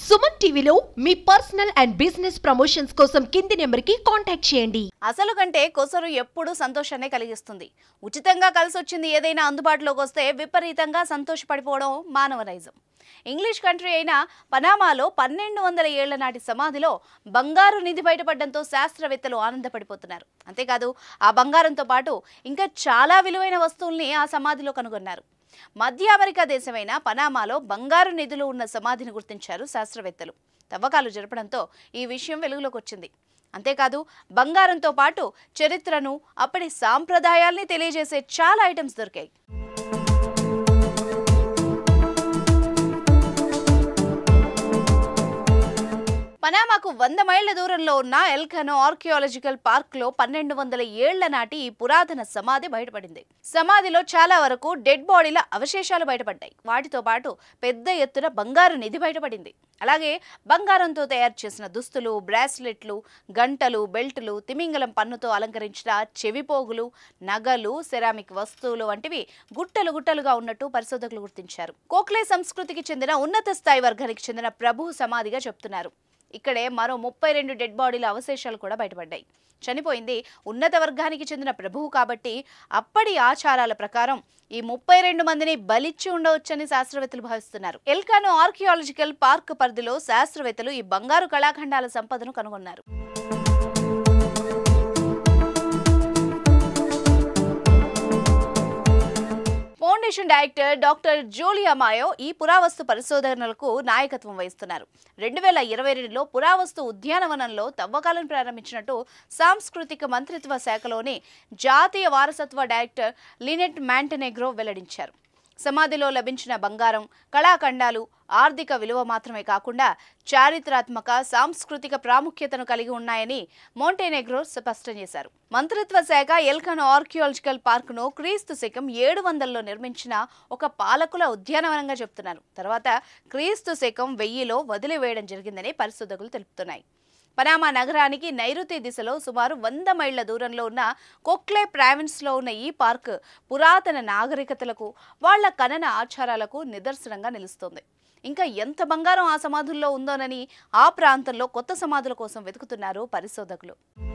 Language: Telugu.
సుమన్ టీవీలో మీ పర్సనల్ అండ్ బిజినెస్ ప్రమోషన్స్ కోసం కింది నెంబర్కి కాంటాక్ట్ చేయండి అసలు కంటే కొసరు ఎప్పుడూ సంతోషాన్ని కలిగిస్తుంది ఉచితంగా కలిసి వచ్చింది ఏదైనా అందుబాటులోకి వస్తే విపరీతంగా సంతోషపడిపోవడం మానవ నైజం ఇంగ్లీష్ కంట్రీ అయిన పనామాలో పన్నెండు వందల ఏళ్ల నాటి సమాధిలో బంగారు నిధి బయటపడడంతో శాస్త్రవేత్తలు ఆనందపడిపోతున్నారు అంతేకాదు ఆ బంగారంతో పాటు ఇంకా చాలా విలువైన వస్తువుల్ని ఆ సమాధిలో కనుగొన్నారు మధ్య అమెరికా దేశమైన పనామాలో బంగారు నిధులు ఉన్న సమాధిని గుర్తించారు శాస్త్రవేత్తలు తవ్వకాలు జరపడంతో ఈ విషయం వెలుగులోకి వచ్చింది అంతేకాదు బంగారంతో పాటు చరిత్రను అప్పటి సాంప్రదాయాల్ని తెలియజేసే చాలా ఐటమ్స్ దొరికాయి పనామాకు వంద మైళ్ల దూరంలో ఉన్న ఎల్కనో ఆర్కియాలజికల్ పార్క్ లో పన్నెండు వందల ఏళ్ల నాటి ఈ పురాతన సమాధి బయటపడింది సమాధిలో చాలా వరకు డెడ్ బాడీల అవశేషాలు బయటపడ్డాయి వాటితో పాటు పెద్ద ఎత్తున బంగారు నిధి బయటపడింది అలాగే బంగారంతో తయారు చేసిన దుస్తులు బ్రాస్లెట్లు గంటలు బెల్టులు తిమింగలం పన్నుతో అలంకరించిన చెవిపోగులు నగలు సెరామిక్ వస్తువులు వంటివి గుట్టలు గుట్టలుగా ఉన్నట్టు పరిశోధకులు గుర్తించారు కోక్లే సంస్కృతికి చెందిన ఉన్నత స్థాయి వర్గానికి చెందిన ప్రభు సమాధిగా చెప్తున్నారు ఇక్కడే మరో ముప్పై రెండు డెడ్ బాడీల అవశేషాలు కూడా బయటపడ్డాయి చనిపోయింది ఉన్నత వర్గానికి చెందిన ప్రభువు కాబట్టి అప్పటి ఆచారాల ప్రకారం ఈ ముప్పై రెండు మందిని బలిచ్చి ఉండవచ్చని శాస్త్రవేత్తలు భావిస్తున్నారు ఎల్కానో ఆర్కియాలజికల్ పార్క్ పరిధిలో శాస్త్రవేత్తలు ఈ బంగారు కళాఖండాల సంపదను కనుగొన్నారు foundation director doctor Julia Mayo ఈ పురావస్తు పరిశోధనలకు నాయకత్వం వహిస్తున్నారు రెండు వేల ఇరవై రెండులో పురావస్తు ఉద్యానవనంలో తవ్వకాలను ప్రారంభించినట్టు సాంస్కృతిక మంత్రిత్వ శాఖలోని జాతీయ వారసత్వ డైరెక్టర్ లినెట్ మ్యాంటెనెగ్రో వెల్లడించారు సమాధిలో లభించిన బంగారం కళాఖండాలు ఆర్థిక విలువ మాత్రమే కాకుండా చారిత్రాత్మక సాంస్కృతిక ప్రాముఖ్యతను కలిగి ఉన్నాయని మోంటెనెగ్రో స్పష్టం చేశారు మంత్రిత్వ శాఖ ఎల్కన్ ఆర్కియాలజికల్ పార్కును క్రీస్తు శకం ఏడు వందల్లో నిర్మించిన ఒక పాలకుల ఉద్యానవనంగా చెప్తున్నారు తర్వాత క్రీస్తు శకం వెయ్యిలో వదిలివేయడం జరిగిందని పరిశోధకులు తెలుపుతున్నాయి పనామా నగరానికి నైరుతి దిశలో సుమారు వంద మైళ్ల దూరంలో ఉన్న కొక్లే ప్రావిన్స్లో ఉన్న ఈ పార్క్ పురాతన నాగరికతలకు వాళ్ళ ఖనన ఆచారాలకు నిదర్శనంగా నిలుస్తోంది ఇంకా ఎంత బంగారం ఆ సమాధుల్లో ఉందోనని ఆ ప్రాంతంలో కొత్త సమాధుల కోసం వెతుకుతున్నారు పరిశోధకులు